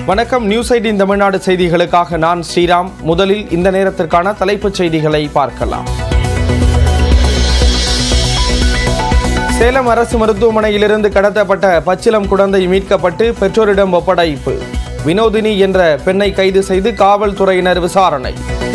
வணக்கம் news eighteen Tamil Nadu செய்திகளுக்காக நான் ஸ்ரீராம் முதலில் இந்த நேரத்திற்கான தலைப்புச் செய்திகளை பார்க்கலாம் சேலம் அரசு மருத்துவமனையிலிருந்து கடத்தப்பட்ட பச்சிலம் குழந்தை மீட்கப்பட்டு பெற்றோரிடம் ஒப்படைப்பு வினோதினி என்ற பெண்ணை கைது செய்து காவல்துறையினர் விசாரணை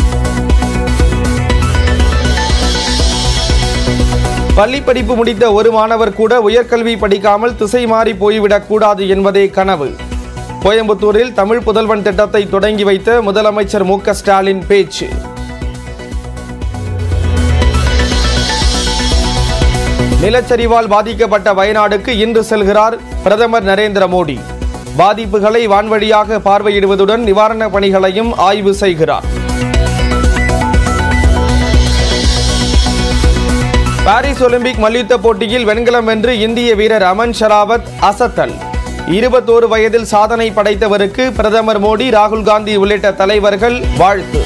பள்ளி படிப்பு முடித்த ஒரு மாணவர் கூட உயர்கல்வி படிக்காமல் திசை மாறி போய்விடக் கூடாது என்பதே கனவு கோயம்புத்தூரில் தமிழ் புதல்வன் திட்டத்தை தொடங்கி வைத்த முதலமைச்சர் மு க ஸ்டாலின் பேச்சு நிலச்சரிவால் பாதிக்கப்பட்ட வயநாடுக்கு இன்று செல்கிறார் பிரதமர் நரேந்திர மோடி பாதிப்புகளை வான்வழியாக பார்வையிடுவதுடன் நிவாரணப் பணிகளையும் ஆய்வு செய்கிறார் பாரிஸ் ஒலிம்பிக் மல்யுத்த போட்டியில் வெண்கலம் வென்று இந்திய வீரர் அமன் ஷராவத் அசத்தல் இருபத்தோரு வயதில் சாதனை படைத்தவருக்கு பிரதமர் மோடி ராகுல் காந்தி உள்ளிட்ட தலைவர்கள் வாழ்த்து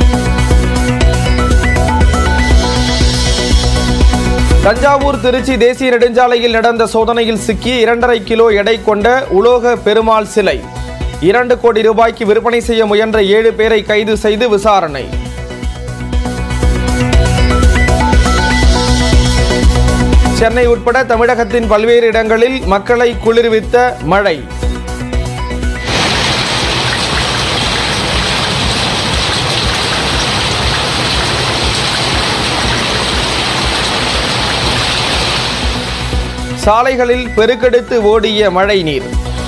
தஞ்சாவூர் திருச்சி தேசிய நெடுஞ்சாலையில் நடந்த சோதனையில் சிக்கி இரண்டரை கிலோ எடை கொண்ட உலோக பெருமாள் சிலை இரண்டு கோடி ரூபாய்க்கு விற்பனை செய்ய முயன்ற ஏழு பேரை கைது செய்து விசாரணை சென்னை உட்பட தமிழகத்தின் பல்வேறு இடங்களில் மக்களை குளிர்வித்த மழை சாலைகளில் பெருக்கெடுத்து ஓடிய மழை நீர்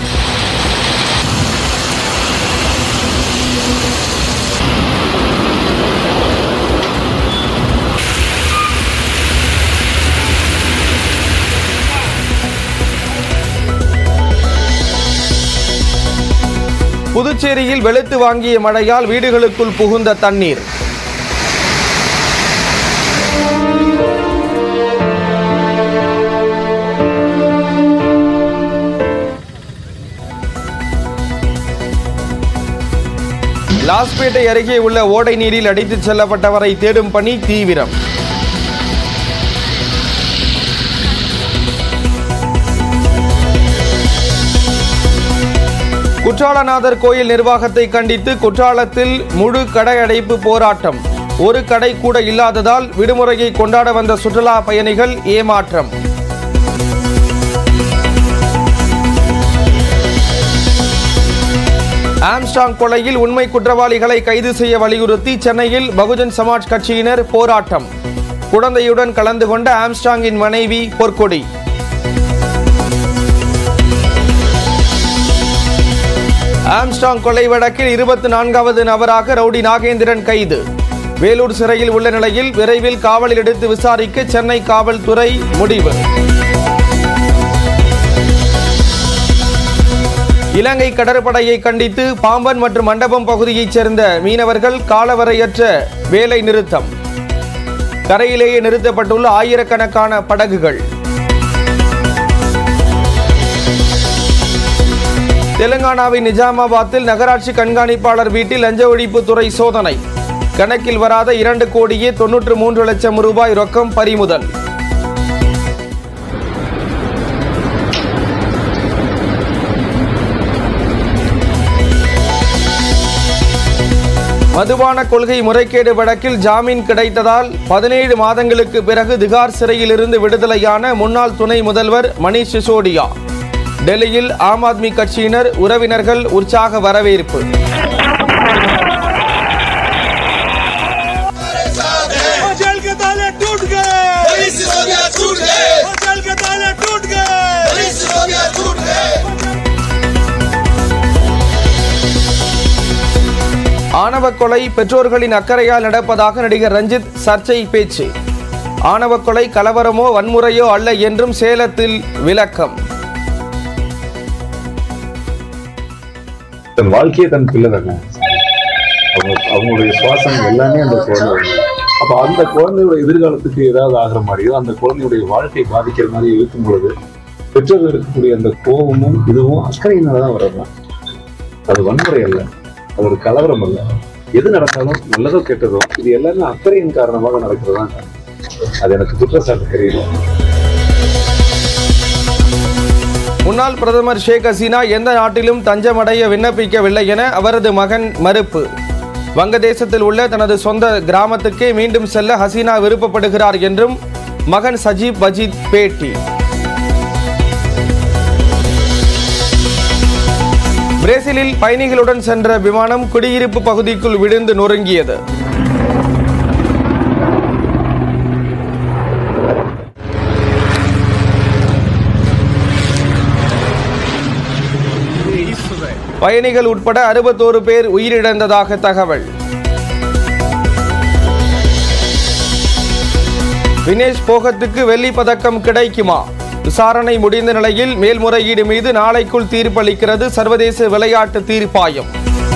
புதுச்சேரியில் வெளுத்து வாங்கிய மழையால் வீடுகளுக்குள் புகுந்த தண்ணீர் லாஸ்பேட்டை அருகே உள்ள ஓடை நீரில் அடித்துச் செல்லப்பட்டவரை தேடும் பணி தீவிரம் குற்றாலநாதர் கோயில் நிர்வாகத்தை கண்டித்து குற்றாலத்தில் முழு கடை அடைப்பு போராட்டம் ஒரு கடை கூட இல்லாததால் விடுமுறையை கொண்டாட வந்த சுற்றுலா பயணிகள் ஏமாற்றம் ஆம்ஸ்டாங் கொலையில் உண்மை குற்றவாளிகளை கைது செய்ய வலியுறுத்தி சென்னையில் பகுஜன் சமாஜ் கட்சியினர் போராட்டம் குழந்தையுடன் கலந்து கொண்ட ஆம்ஸ்டாங்கின் மனைவி பொற்கொடி ஆம்ஸ்டாங் கொலை வழக்கில் இருபத்தி நான்காவது நபராக ரவுடி நாகேந்திரன் கைது வேலூர் சிறையில் உள்ள நிலையில் விரைவில் காவலில் எடுத்து விசாரிக்க சென்னை காவல்துறை முடிவு இலங்கை கடற்படையை கண்டித்து பாம்பன் மற்றும் மண்டபம் பகுதியைச் சேர்ந்த மீனவர்கள் காலவரையற்ற வேலை நிறுத்தம் கரையிலேயே நிறுத்தப்பட்டுள்ள ஆயிரக்கணக்கான படகுகள் தெலுங்கானாவின் நிஜாமாபாத்தில் நகராட்சி கண்காணிப்பாளர் வீட்டில் லஞ்ச ஒழிப்புத்துறை சோதனை கணக்கில் வராத இரண்டு கோடியே தொன்னூற்று மூன்று லட்சம் ரூபாய் ரொக்கம் பறிமுதல் மதுபான கொள்கை முறைகேடு வழக்கில் ஜாமீன் கிடைத்ததால் பதினேழு மாதங்களுக்கு பிறகு திகார் சிறையிலிருந்து விடுதலையான முன்னாள் துணை முதல்வர் மணீஷ் சிசோடியா டெல்லியில் ஆம் ஆத்மி கட்சியினர் உறவினர்கள் உற்சாக வரவேற்பு जेल के ताले टूट गए पुलिस हो गया छूट गए जेल के ताले टूट गए पुलिस हो गया छूट गए ஆணவ கொலை பெற்றோர்களின் அக்கறையால் நடப்பதாக நடிகர் ரஞ்சித் சர்ச்சை பேச்சு ஆணவ கொலை கலவரமோ வன்முறையோ அல்ல என்றும் சேலத்தில் விளக்கம் தன் வாழ்க்கையே தன் பிள்ளை தானே அவங்க அவங்களுடைய சுவாசம் எல்லாமே அந்த குழந்தை அப்ப அந்த குழந்தையோட எதிர்காலத்துக்கு ஏதாவது ஆகிற மாதிரியோ அந்த குழந்தையுடைய வாழ்க்கை பாதிக்கிற மாதிரி இருக்கும் பொழுது பெற்றோர்கள் இருக்கக்கூடிய அந்த கோபமும் இதுவும் அக்கறையினால தான் வரலாம் அது வன்முறை அல்ல அது ஒரு கலவரம் அல்ல எது நடந்தாலும் நல்லதோ கெட்டதோ இது எல்லாமே அக்கறையின் காரணமாக நடக்கிறது தான் அது எனக்கு குற்றச்சாட்டு தெரியல முன்னாள் பிரதமர் ஷேக் ஹசீனா எந்த நாட்டிலும் தஞ்சமடைய விண்ணப்பிக்கவில்லை என அவரது மகன் மறுப்பு வங்கதேசத்தில் உள்ள தனது சொந்த கிராமத்துக்கே மீண்டும் செல்ல ஹசீனா விருப்பப்படுகிறார் என்றும் மகன் சஜீப் வஜீத் பேட்டி பிரேசிலில் பயணிகளுடன் சென்ற விமானம் குடியிருப்பு பகுதிக்குள் விழுந்து நொறுங்கியது பயணிகள் உட்பட அறுபத்தோரு பேர் உயிரிழந்ததாக தகவல் வினேஷ் போகத்துக்கு வெள்ளி பதக்கம் கிடைக்குமா விசாரணை முடிந்த நிலையில் மேல்முறையீடு மீது நாளைக்குள் தீர்ப்பளிக்கிறது சர்வதேச விளையாட்டு தீர்ப்பாயம்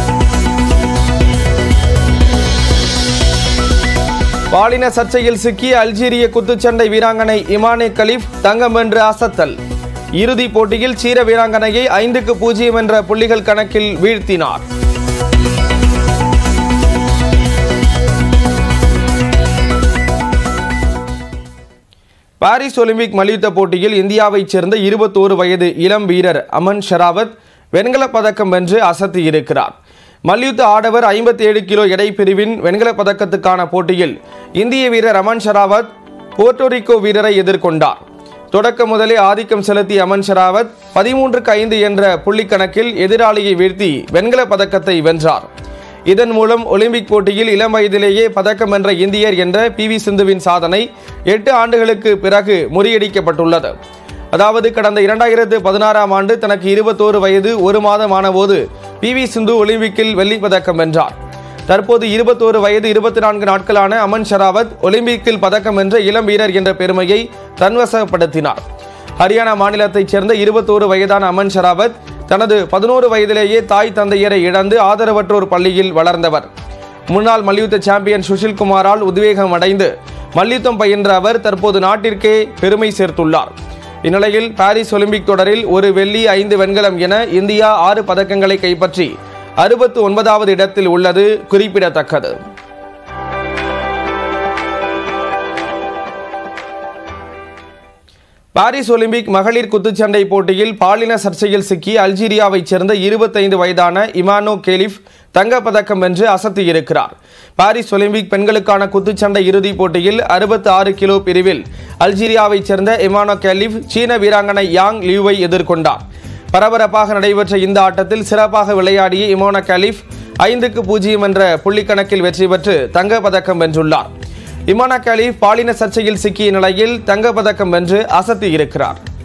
பாலின சர்ச்சையில் சிக்கிய அல்ஜீரிய குத்துச்சண்டை வீராங்கனை இமானே கலீஃப் தங்கம் வென்று அசத்தல் இறுதிப் போட்டியில் சீர வீராங்கனையை ஐந்துக்கு பூஜ்ஜியம் என்ற புள்ளிகள் கணக்கில் வீழ்த்தினார் பாரிஸ் ஒலிம்பிக் மல்யுத்த போட்டியில் இந்தியாவைச் சேர்ந்த இருபத்தோரு வயது இளம் வீரர் அமன் ஷெராவத் வெண்கலப் பதக்கம் வென்று அசத்தியிருக்கிறார் மல்யுத்த ஆடவர் 57 ஏழு கிலோ எடை பிரிவின் வெண்கலப் பதக்கத்துக்கான போட்டியில் இந்திய வீரர் அமன் ஷெராவத் போர்ட்டோரிக்கோ வீரரை எதிர்கொண்டார் தொடக்க முதலே ஆதிக்கம் செலுத்திய அமன் ஷெராவத் பதிமூன்றுக்கு ஐந்து என்ற புள்ளிக்கணக்கில் எதிராளியை வீழ்த்தி வெண்கலப் பதக்கத்தை வென்றார் இதன் மூலம் ஒலிம்பிக் போட்டியில் இளம் வயதிலேயே பதக்கம் வென்ற இந்தியர் என்ற பி வி சிந்துவின் சாதனை எட்டு ஆண்டுகளுக்கு பிறகு முறியடிக்கப்பட்டுள்ளது அதாவது கடந்த இரண்டாயிரத்து பதினாறாம் ஆண்டு தனக்கு இருபத்தோரு வயது ஒரு மாதமான போது பி வி சிந்து ஒலிம்பிக்கில் வெள்ளிப் பதக்கம் வென்றார் தற்போது இருபத்தோரு வயது இருபத்தி நான்கு நாட்களான அமன் ஷராவத் ஒலிம்பிக்கில் பதக்கம் வென்ற இளம் வீரர் என்ற பெருமையை தன்வசப்படுத்தினார் ஹரியானா மாநிலத்தைச் சேர்ந்த இருபத்தோரு வயதான அமன் ஷராவத் தனது பதினோரு வயதிலேயே தாய் தந்தையரை இழந்து ஆதரவற்றோர் பள்ளியில் வளர்ந்தவர் முன்னாள் மல்யுத்த சாம்பியன் சுஷில் குமாரால் உத்வேகம் அடைந்து மல்யுத்தம் பயின்ற அவர் தற்போது நாட்டிற்கே பெருமை சேர்த்துள்ளார் இந்நிலையில் பாரிஸ் ஒலிம்பிக் தொடரில் ஒரு வெள்ளி ஐந்து வெண்கலம் என இந்தியா ஆறு பதக்கங்களை கைப்பற்றி அறுபத்து ஒன்பதாவது இடத்தில் உள்ளது குறிப்பிடத்தக்கது பாரிஸ் ஒலிம்பிக் மகளிர் குத்துச்சண்டை போட்டியில் பாலின சர்ச்சையில் சிக்கி அல்ஜீரியாவைச் சேர்ந்த இருபத்தைந்து வயதான இமானோ கேலிஃப் தங்கப்பதக்கம் வென்று அசத்தியிருக்கிறார் பாரிஸ் ஒலிம்பிக் பெண்களுக்கான குத்துச்சண்டை இறுதிப் போட்டியில் அறுபத்தி ஆறு கிலோ பிரிவில் அல்ஜீரியாவைச் சேர்ந்த இமானோ கேலிஃப் சீன வீராங்கனை யாங் லியூவை எதிர்கொண்டார் பரபரப்பாக நடைபெற்ற இந்த ஆட்டத்தில் சிறப்பாக விளையாடிய இமோனா கலீஃப் ஐந்துக்கு பூஜ்ஜியம் என்ற புள்ளிக்கணக்கில் வெற்றி பெற்று தங்கப்பதக்கம் வென்றுள்ளார் இமானா கலீஃப் பாலின சர்ச்சையில் சிக்கிய நிலையில் தங்கப்பதக்கம் வென்று அசத்தியிருக்கிறார்